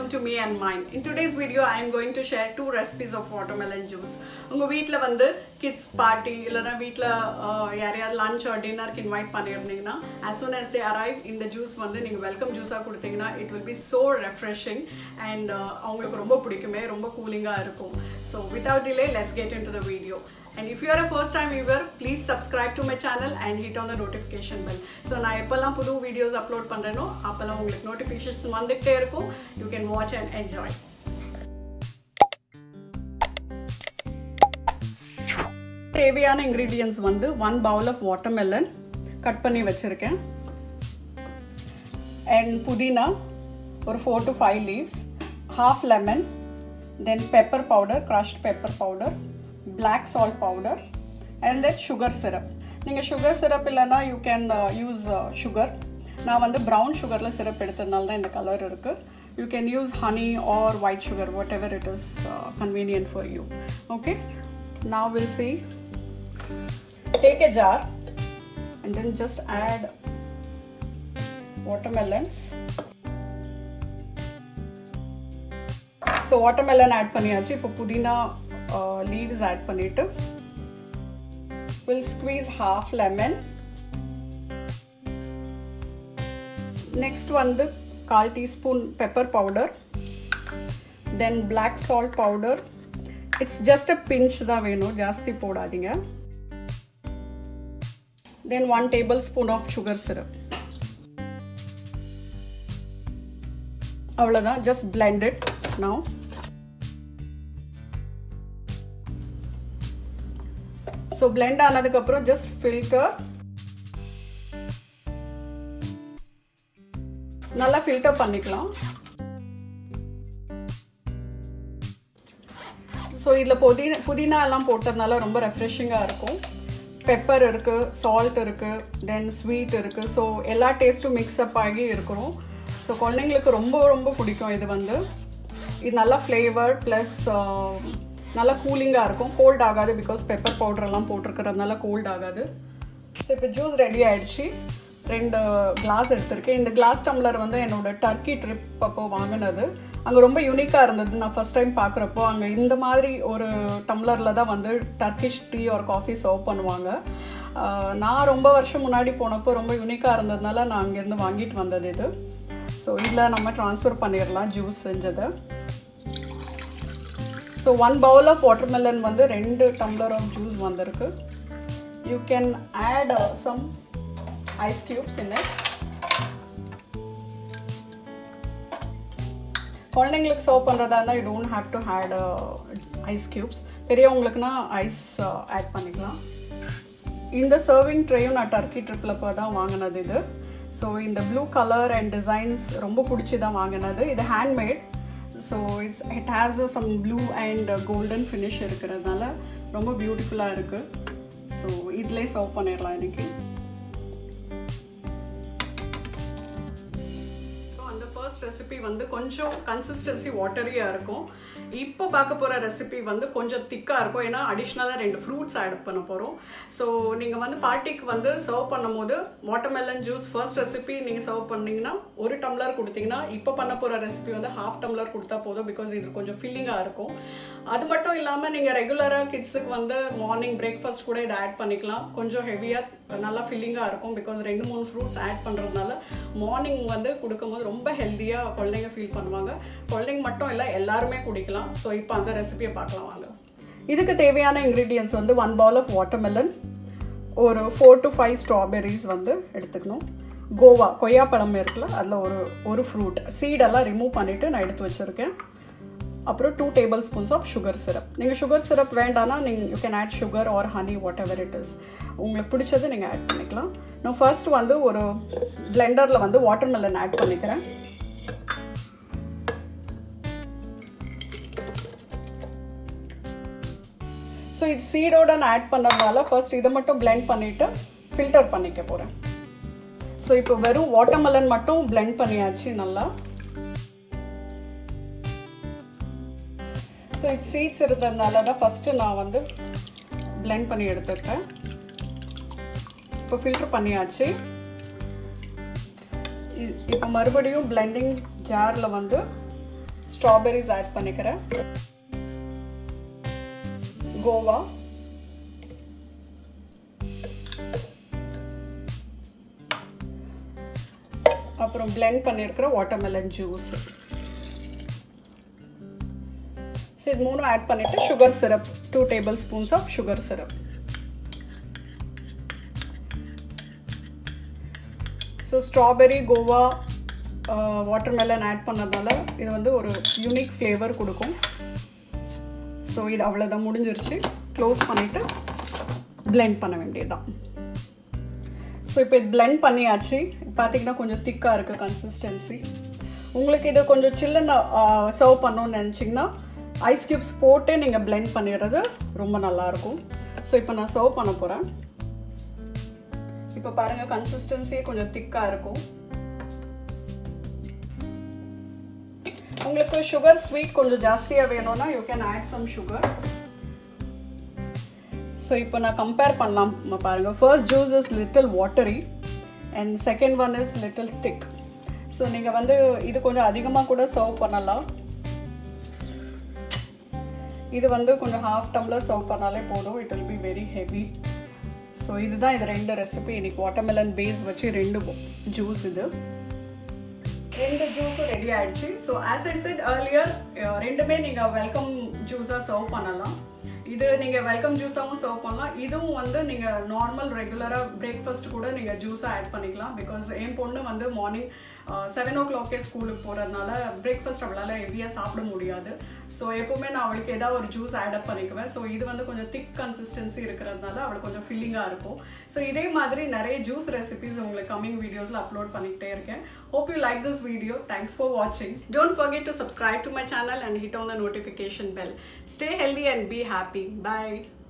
to me and mine. In today's video, I am going to share two recipes of watermelon juice. உங்கள் வீட்டில் வந்து kids party இல்லைனா வீட்டில் யாரையாவது lunch or டின்னருக்கு இன்வைட் பண்ணியிருந்தீங்கன்னா as soon as they arrive இந்த ஜூஸ் வந்து நீங்கள் வெல்கம் ஜூஸாக கொடுத்தீங்கன்னா it will be so refreshing and அவங்களுக்கு ரொம்ப பிடிக்குமே ரொம்ப கூலிங்காக இருக்கும் so without delay let's get into the video and if you are a first time viewer please subscribe to my channel and hit on the notification bell so நான் எப்போல்லாம் புது videos upload பண்ணுறேனோ அப்போல்லாம் உங்களுக்கு notifications வந்துகிட்டே இருக்கும் you can watch and enjoy தேவையான ingredients வந்து one bowl of watermelon cut பண்ணி வச்சுருக்கேன் அண்ட் புதினா ஒரு four to five leaves half lemon then pepper powder crushed pepper powder black salt powder and then sugar syrup நீங்கள் sugar syrup இல்லைன்னா you can use sugar நான் வந்து brown சுகரில் syrup எடுத்ததுனால தான் இந்த கலர் இருக்குது you can use honey or white sugar whatever it is convenient for you okay now we'll see take a jar and then just add watermelons so watermelon add பண்ணியாச்சு இப்போ புதினா leaves add பண்ணிட்டு will squeeze half lemon next வந்து கால் teaspoon pepper powder then black salt powder it's just a pinch தான் வேணும் ஜாஸ்தி போடாதீங்க then one tablespoon of sugar syrup அவ்வளோதான் just blended now so blend ஆனதுக்கப்புறம் ஜஸ்ட் ஃபில்டர் நல்லா ஃபில்டர் பண்ணிக்கலாம் ஸோ இதில் புதினா புதினா எல்லாம் போட்டதுனால ரொம்ப ரெஃப்ரெஷிங்காக இருக்கும் பெப்பர் இருக்குது சால்ட் இருக்குது தென் ஸ்வீட் இருக்குது ஸோ எல்லா டேஸ்ட்டும் மிக்ஸ்அப் ஆகி இருக்கிறோம் ஸோ குழந்தைங்களுக்கு ரொம்ப ரொம்ப பிடிக்கும் இது வந்து இது நல்லா ஃப்ளேவர் ப்ளஸ் நல்லா கூலிங்காக இருக்கும் கோல்ட் ஆகாது பிகாஸ் பெப்பர் பவுடரெல்லாம் போட்டிருக்கிறதுனால கோல்ட் ஆகாது ஸோ இப்போ ஜூஸ் ரெடி ஆகிடுச்சு ரெண்டு கிளாஸ் எடுத்திருக்கேன் இந்த கிளாஸ் டம்ளர் வந்து என்னோட டர்க்கி ட்ரிப் அப்போ வாங்கினது அங்கே ரொம்ப யூனிக்காக இருந்தது நான் ஃபஸ்ட் டைம் பார்க்குறப்போ அங்கே இந்த மாதிரி ஒரு டம்ளரில் தான் வந்து டர்க்கிஷ் டீ ஒரு காஃபி சர்வ் பண்ணுவாங்க நான் ரொம்ப வருஷம் முன்னாடி போனப்போ ரொம்ப யூனிக்காக இருந்ததுனால நான் அங்கேருந்து வாங்கிட்டு வந்தது இது ஸோ இதில் நம்ம ட்ரான்ஸ்ஃபர் பண்ணிடலாம் ஜூஸ் செஞ்சதை so one bowl of watermelon வந்து ரெண்டு டம்ளர் ஆஃப் ஜூஸ் வந்திருக்கு you can add some ice cubes in it. குழந்தைங்களுக்கு சர்வ் பண்ணுறதா இருந்தால் you don't have to add ice cubes பெரியவங்களுக்குனா ஐஸ் ஆட் பண்ணிக்கலாம் இந்த சர்விங் ட்ரேயும் நான் டர்க்கி ட்ரிப்பில் இப்போ தான் வாங்கினது இது ஸோ இந்த ப்ளூ கலர் அண்ட் டிசைன்ஸ் ரொம்ப பிடிச்சி தான் வாங்கினது இது handmade so it's it has some blue and golden finish இருக்கிறதுனால ரொம்ப பியூட்டிஃபுல்லாக இருக்குது ஸோ இதிலே சர்வ் பண்ணிடலாம் எனக்கு ஃபர்ஸ்ட் ரெசிபி வந்து கொஞ்சம் கன்சிஸ்டன்சி வாட்டரியாக இருக்கும் இப்போ பார்க்க போகிற ரெசிபி வந்து கொஞ்சம் திக்காக இருக்கும் ஏன்னா அடிஷ்னலாக ரெண்டு ஃப்ரூட்ஸ் ஆட் பண்ண போகிறோம் ஸோ நீங்கள் வந்து பார்ட்டிக்கு வந்து சர்வ் பண்ணும்போது வாட்டர்மெலன் ஜூஸ் ஃபர்ஸ்ட் ரெசிபி நீங்கள் சர்வ் பண்ணிங்கன்னா ஒரு டம்ளர் கொடுத்தீங்கன்னா இப்போ பண்ண போகிற ரெசிபி வந்து ஹாஃப் டம்ளர் கொடுத்தா போதும் பிகாஸ் இது கொஞ்சம் ஃபில்லிங்காக இருக்கும் அது மட்டும் இல்லாமல் நீங்கள் ரெகுலராக கிட்ஸுக்கு வந்து மார்னிங் பிரேக்ஃபாஸ்ட் கூட இதை ஆட் பண்ணிக்கலாம் கொஞ்சம் ஹெவியாக நல்லா ஃபில்லிங்காக இருக்கும் பிகாஸ் ரெண்டு மூணு ஃப்ரூட்ஸ் ஆட் பண்ணுறதுனால மார்னிங் வந்து கொடுக்கும்போது ரொம்ப ஹெல்த்தியாக குழந்தைங்க ஃபீல் பண்ணுவாங்க குழந்தைங்க மட்டும் இல்லை எல்லாருமே குடிக்கலாம் ஸோ இப்போ அந்த ரெசிபியை பார்க்கலாம் வாங்க இதுக்கு தேவையான இன்க்ரீடியன்ஸ் வந்து ஒன் பவுல் ஆஃப் வாட்டர்மெலன் ஒரு ஃபோர் டு ஃபைவ் ஸ்ட்ராபெரிஸ் வந்து எடுத்துக்கணும் கோவா கொய்யாப்பழம் இருக்குல்ல அதில் ஒரு ஒரு ஃப்ரூட் சீடெல்லாம் ரிமூவ் பண்ணிவிட்டு நான் எடுத்து வச்சுருக்கேன் அப்புறம் two tablespoons of sugar syrup நீங்கள் சுகர் சிரப் வேண்டாம்னா நீங்கள் you can add sugar or honey whatever it is உங்களுக்கு பிடிச்சது நீங்கள் ஆட் பண்ணிக்கலாம் நான் ஃபர்ஸ்ட் வந்து ஒரு பிளெண்டரில் வந்து வாட்டர்மெலன் ஆட் பண்ணிக்கிறேன் ஸோ இது சீடோட நான் ஆட் பண்ணதுனால ஃபர்ஸ்ட் இதை மட்டும் பிளெண்ட் பண்ணிவிட்டு ஃபில்டர் பண்ணிக்க போகிறேன் ஸோ இப்போ வெறும் வாட்டர்மெலன் மட்டும் பிளெண்ட் பண்ணியாச்சு நல்லா ஸோ இது சீட்ஸ் இருந்ததுனால தான் ஃபஸ்ட்டு நான் வந்து பிளெண்ட் பண்ணி எடுத்துருக்கேன் இப்போ ஃபில்டர் பண்ணியாச்சு இப்போ மறுபடியும் பிளெண்டிங் ஜாரில் வந்து ஸ்ட்ராபெரிஸ் ஆட் பண்ணிக்கிறேன் கோவா அப்புறம் பிளெண்ட் பண்ணியிருக்கிற வாட்டர்மெலன் ஜூஸ் ஸோ இது மூணும் ஆட் பண்ணிவிட்டு sugar syrup two tablespoons of sugar syrup so strawberry guava watermelon add பண்ணதால இது வந்து ஒரு யூனிக் ஃப்ளேவர் கொடுக்கும் ஸோ இது அவ்வளோதான் முடிஞ்சிருச்சு க்ளோஸ் பண்ணிவிட்டு பிளெண்ட் பண்ண வேண்டியதுதான் ஸோ இப்போ இது பிளெண்ட் பண்ணியாச்சு பார்த்தீங்கன்னா கொஞ்சம் திக்காக இருக்குது கன்சிஸ்டன்சி உங்களுக்கு இது கொஞ்சம் சில்லுன்னு சர்வ் பண்ணணும்னு நினச்சிங்கன்னா ஐஸ் க்யூப்ஸ் போட்டு நீங்கள் பிளெண்ட் பண்ணிடுறது ரொம்ப நல்லாயிருக்கும் ஸோ இப்போ நான் சர்வ் பண்ண போகிறேன் இப்போ பாருங்கள் கன்சிஸ்டன்சியே கொஞ்சம் திக்காக இருக்கும் உங்களுக்கு சுகர் ஸ்வீட் கொஞ்சம் ஜாஸ்தியாக வேணும்னா you can add some sugar so இப்போ நான் கம்பேர் பண்ணலாம் பாருங்கள் first juice is little watery and second one is little thick so நீங்கள் வந்து இது கொஞ்சம் அதிகமாக கூட சர்வ் பண்ணலாம் இது வந்து கொஞ்சம் ஹாஃப் டம்ளர் சர்வ் பண்ணாலே போதும் it will be very heavy so இதுதான் இது ரெண்டு ரெசிபி இன்னைக்கு வாட்டர்மெலன் பேஸ் வச்சு ரெண்டு ஜூஸ் இது ரெண்டு ஜூஸும் ரெடி ஆயிடுச்சு so as I said earlier ரெண்டுமே நீங்கள் வெல்கம் ஜூஸாக சர்வ் பண்ணலாம் இது நீங்கள் வெல்கம் ஜூஸாகவும் சர்வ் பண்ணலாம் இதுவும் வந்து நீங்கள் நார்மல் ரெகுலராக பிரேக்ஃபாஸ்ட் கூட நீங்கள் ஜூஸாக ஆட் பண்ணிக்கலாம் பிகாஸ் என் பொண்ணு வந்து மார்னிங் செவன் ஓ கிளாக்கே ஸ்கூலுக்கு போகிறதுனால பிரேக்ஃபாஸ்ட் அவளால் ஹெவியாக சாப்பிட முடியாது ஸோ எப்போவுமே நான் அவளுக்கு ஏதாவது ஒரு ஜூஸ் ஆட் அப் பண்ணிக்குவேன் ஸோ இது வந்து கொஞ்சம் திக் கன்சிஸ்டன்சி இருக்கிறதுனால அவளுக்கு கொஞ்சம் ஃபில்லிங்காக இருக்கும் ஸோ இதே மாதிரி நிறைய ஜூஸ் ரெசிபிஸ் உங்களுக்கு கம்மிங் வீடியோஸில் அப்லோட் பண்ணிக்கிட்டே இருக்கேன் hope you like this video thanks for வாட்சிங் don't forget to subscribe to my channel and hit on the notification bell stay healthy and be happy by